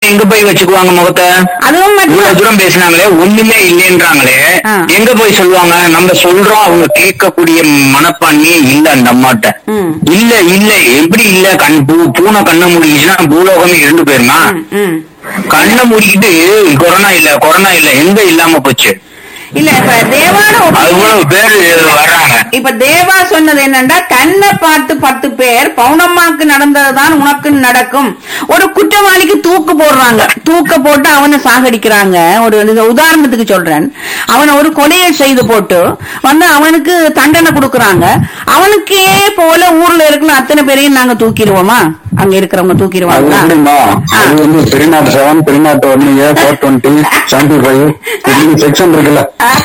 எங்க போய் வச்சுக்குவாங்க முகத்தை அதுவும் இவ்வளவு மட்டும் தூரம் பேசினாங்களே ஒண்ணுமே இல்லைன்றாங்களே ஆ. எங்க போய் சொல்லுவாங்க நம்ம சொல்றோம் அவங்க கேட்கக்கூடிய மனப்பான்மையே இல்ல அந்த அம்மாட்ட ம். இல்ல இல்ல எப்படி இல்ல கண் பூ பூனை கண்ணை மூடிச்சுன்னா பூலோகமே இருந்து போயிருமா ம், ம். கண்ணை மூடிக்கிட்டு கொரோனா இல்ல கொரோனா இல்ல எங்க இல்லாம போச்சு இல்ல இப்ப தேவான opinion- அவ்வளவு பேர் வர்றாங்க இப்ப தேவா சொன்னது என்னன்னா கண்ணை பார்த்து பத்து பேர் பௌர்ணமாக்கு நடந்ததுதான் உனக்கு நடக்கும் ஒரு குற்றவாளிக்கு தூக்கு போடுறாங்க தூக்க போட்டு அவனை சாகடிக்கிறாங்க ஒரு இந்த உதாரணத்துக்கு சொல்றேன் அவனை ஒரு கொலையை செய்து போட்டு வந்து அவனுக்கு தண்டனை கொடுக்கறாங்க அவனுக்கே போல ஊர்ல இருக்கிற அத்தனை பேரையும் நாங்க தூக்கிடுவோமா அங்க இருக்கிறவங்க அது தூக்கிடுவாங்களா எப்படிமா ஆ. அது வந்து பெரிநாட்டு செவன் பெரிநாட்டு ஒன்னு A four twenty seventy five இப்படி செக்ஷன் இருக்குல்ல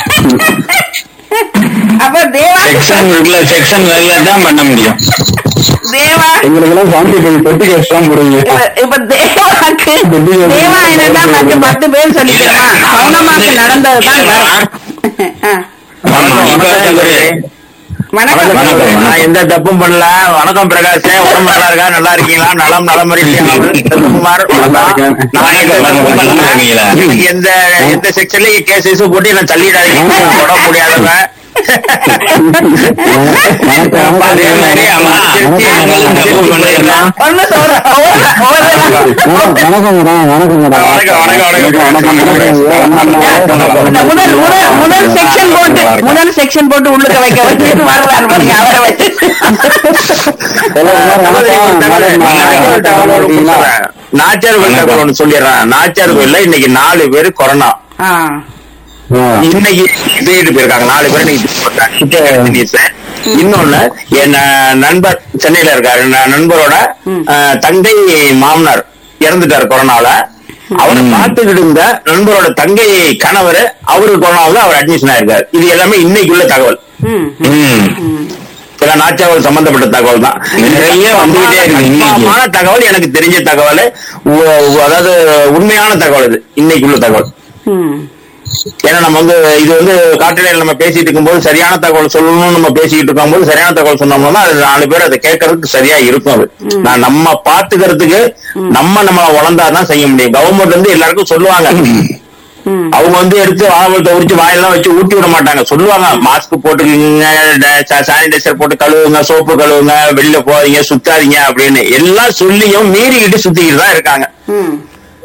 அப்ப தேவா செக்ஷன் இருக்குல்ல செக்ஷன் வேலையா தான் பண்ண முடியும் தேவா எங்களுக்கு எல்லாம் செவன்டி ஃபைவ் பெட்டி கேஸ் தான் போடுவீங்க இப்ப- இப்ப தேவாக்கு தேவா என்னன்னா மற்ற பத்து பேர் சொல்லிக்கிறோமா பௌர்ணமாக்கு நடந்ததுதான் வரும். ஆ. வணக்கம் வணக்கம். நான் எந்த தப்பும் பண்ணல வணக்கம் பிரகாஷ் உடம்பு நல்லா இருக்கா நல்லா இருக்கீங்களா நலம் நலமறி குமார் நல்லா இருக்கேன். நான் எந்த தப்பும் பண்ணல. நல்லா இருக்கீங்களா? எனக்கு எந்த எந்த செக்ஷன்லயும் கேஸ் போட்டு என்ன தள்ளிடாதீங்க தொட முடியாதவன் அதே மாதிரி அம்மா, நாங்களும் தப்பு பண்ணிருக்கோம். ஒண்ணு சொல்றேன். ஒரு- ஒரு- வணக்கங்கடா வணக்கங்கடா வணக்கம், வணக்கம், வணக்கம். இந்த முதல் முதல் முதல் செக்ஷன் போட்டு முதல் செக்ஷன் போட்டு உள்ளுக்க வைக்க வச்சுட்டு வருவார் பாருங்க அவரை வச்சு நாச்சியார் கோயில் தகவல் ஒண்ணு சொல்லிடுறேன் நாச்சியார் கோயில்ல இன்னைக்கு நாலு பேரு கொரோனா ஆ. இன்னைக்கு தூக்கிட்டு போயிருக்காங்க நாலு பேர் இன்னைக்கு தூக்கிட்டு போயிருக்காங்க. தினேஷ். இன்னொன்னு என் அஹ், நண்பர் சென்னையில இருக்காரு ந- நண்பரோட அஹ், தங்கை மாமனார் இறந்துட்டாரு கொரோனால அவரை பார்த்துக்கிட்டு இருந்த நண்பரோட தங்கை கணவர் அவரு கொரோனாவில் அவர் அட்மிஷன் ஆயிருக்காரு இது எல்லாமே இன்னைக்குள்ள தகவல் ம். ம். சில நாச்சாவல் சம்பந்தப்பட்ட தகவல் தான் நிறைய வந்துகிட்டே இருக்கு இன்னைக்கு. கன்ஃபார்மான தகவல் எனக்கு தெரிஞ்ச தகவல் உ- உ- அதாவது உண்மையான தகவல் இது இன்னைக்குள்ள தகவல் ம். ஏன்னா நம்ம வந்து இது வந்து காட்டுடையில நம்ம பேசிட்டு இருக்கும்போது சரியான தகவல் சொல்லணும்னு நம்ம பேசிக்கிட்டு இருக்கும்போது சரியான தகவல் சொன்னோம்னா அது நாலு பேர் அதை கேட்கறதுக்கு சரியா இருக்கும் அது நான் நம்ம பாத்துக்கிறதுக்கு நம்ம நம்ம வளர்ந்தாதான் செய்ய முடியும் கவர்மெண்ட் வந்து எல்லாருக்கும் சொல்லுவாங்க ம். அவங்க வந்து எடுத்து வாழைப்பழத்தை உரிச்சு வாயெல்லாம் வச்சு ஊட்டி விட மாட்டாங்க சொல்லுவாங்க மாஸ்க் போட்டுக்கீங்க சானிடைசர் போட்டு கழுவுங்க சோப்பு கழுவுங்க வெளியில போறீங்க சுத்தாதீங்க அப்படின்னு எல்லாம் சொல்லியும் மீறிக்கிட்டு சுத்திக்கிட்டு தான் இருக்காங்க ம்.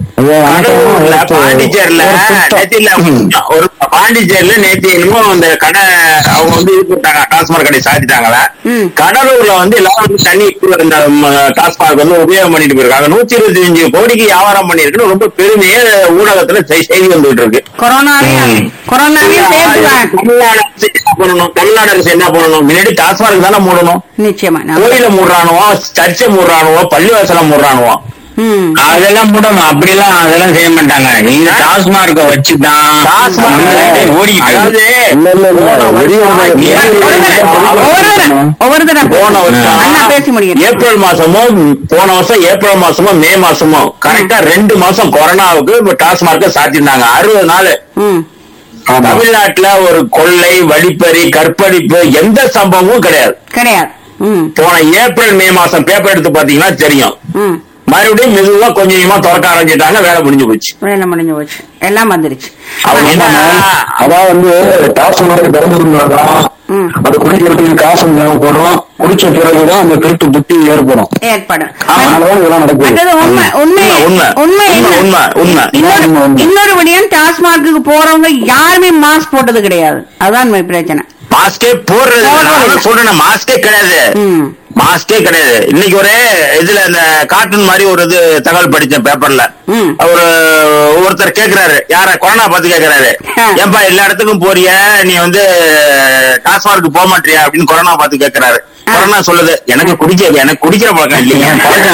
கடலூர்ல பாண்டிச்சேரியில நேத்து இல்ல ஒரு பாண்டிச்சேரியில நேத்து என்னமோ அந்த கடை அவங்க வந்து இது போட்டாங்க டாஸ்மாக் கடை சாத்திட்டாங்களா ம். கடலூர்ல வந்து எல்லாரும் வந்து தண்ணி இந்த டாஸ்மாக் வந்து உபயோகம் பண்ணிட்டு போயிருக்காங்க நூத்தி இருபத்தி அஞ்சு கோடிக்கு வியாபாரம் பண்ணிருக்குன்னு ரொம்ப பெருமையே ஊடகத்துல செய்- செய்தி வந்துட்டு இருக்கு கொரோனாவையும் கொரோனாவையும் சேர்த்துவாங்க தமிழ்நாடு அரசு என்ன பண்ணணும் தமிழ்நாடு அரசு என்ன பண்ணணும் முன்னாடி டாஸ்மாக் தானே மூடணும் நிச்சயமா நான் கோயில மூடுறானுவோ சர்ச்சை மூடுறானுவோ பள்ளிவாசல மூடுறானுவோ ம். அதெல்லாம் மூடணும் அப்படிலாம் அதெல்லாம் செய்ய மாட்டாங்க நீங்க டாஸ்மார்க்க வச்சுதான் டாஸ்மாக் நம்மள்ட்ட ஓடிக்கிட்டு அதாவது இல்ல இல்ல இல்ல வெளியே ஒவ்வொரு தடவை- ஒவ்வொரு தடவை போன வருஷம் அண்ணா பேசி முடியும் ஏப்ரல் மாசமோ போன வருஷம் ஏப்ரல் மாசமோ மே மாசமோ கரெக்டா ரெண்டு மாசம் கொரோனாவுக்கு இப்ப டாஸ்மார்க்க சாத்திருந்தாங்க அறுபது நாள் ம். தமிழ்நாட்டுல ஒரு கொள்ளை வழிப்பறி கற்பழிப்பு எந்த சம்பவமும் கிடையாது கிடையாது ம். போன ஏப்ரல் மே மாசம் பேப்பர் எடுத்து பாத்தீங்கன்னா தெரியும் ம். மறுபடியும் மெதுவா கொஞ்சம் கொஞ்சமா திறக்க ஆரம்பிச்சிட்டாங்க வேலை முடிஞ்சு போச்சு வேலை முடிஞ்சு போச்சு எல்லாம் வந்துருச்சு அவங்க என்ன அதான் வந்து டாஸ் மாதிரி திறந்துருந்தாதான் ம். அது குடிக்கிறதுக்கு காசு தேவைப்படும் குடிச்ச பிறகுதான் அந்த திருட்டு புத்தி ஏற்படும் ஏற்படும் அதனாலதான் இதெல்லாம் நடக்குது மற்றது உண்மை உண்மை உண்மை, உண்மை உண்மை, என்ன? உண்மை, உண்மை. இன்னொரு உண்மை, உண்மை. இன்னொரு விடயம் டாஸ்மார்க்கு போறவங்க யாருமே மாஸ்க் போட்டது கிடையாது அதான் உண்மை பிரச்சனை மாஸ்கே போடுறது இல்ல. நான் போடுறது. தான் சொல்றேன் மாஸ்கே கிடையாது ம். மாஸ்கே கிடையாது இன்னைக்கு ஒரு இதுல இந்த கார்ட்டூன் மாதிரி ஒரு இது தகவல் படிச்சேன் பேப்பர்ல ம். ஒரு ஒருத்தர் கேக்குறாரு யார கொரோனா பார்த்து கேக்குறாரு ஆ. ஏன்பா எல்லா இடத்துக்கும் போறிய நீ வந்து டாஸ்மார்க்கு போக மாட்டியா அப்படின்னு கொரோனா பார்த்து கேக்குறாரு ஆ. கொரோனா சொல்லுது எனக்கு குடிக்க எனக்கு குடிக்கிற பழக்கம் இல்லைங்க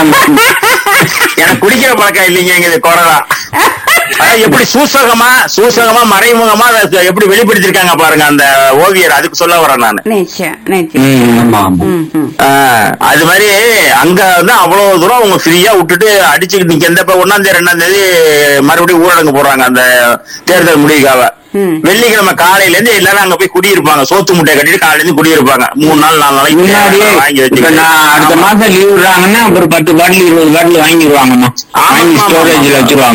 எனக்கு குடிக்கிற பழக்கம் இல்லைங்க இது கொரோனா அதான் எப்படி சூசகமா சூசகமா மறைமுகமா அதை எப்படி வெளிப்படுத்திருக்காங்க பாருங்க அந்த ஓவியர் அதுக்கு சொல்ல வரேன் நான் நிச்சயம் நிச்சயம் ம். ஆமா ஆமா ம், ம். அது மாதிரி அங்க வந்து அவ்வளவு தூரம் அவங்க ஃப்ரீயா விட்டுட்டு அடிச்சுக்கிட்டு நீங்க எந்த இப்ப ஒன்னாம் தேதி ரெண்டாம் தேதி மறுபடியும் ஊரடங்கு போடுறாங்க அந்த தேர்தல் முடிவுக்காக ம். வெள்ளிக்கிழமை காலையில இருந்து எல்லாரும் அங்க போய் குடியிருப்பாங்க சோத்து முட்டை கட்டிட்டு காலையில இருந்து குடியிருப்பாங்க மூணு நாள் நாலு நாளைக்கு முன்னாடியே வாங்கி இப்ப வச்சு நான் அடுத்த மாசம் லீவ் விடுறாங்கன்னா ஒரு பத்து பாட்டில் இருபது பாட்டில் வாங்கிடுவாங்கம்மா ஆமா, வாங்கி ஆமா, ஸ்டோரேஜ்ல ஆமா. வச்சிருவாங்க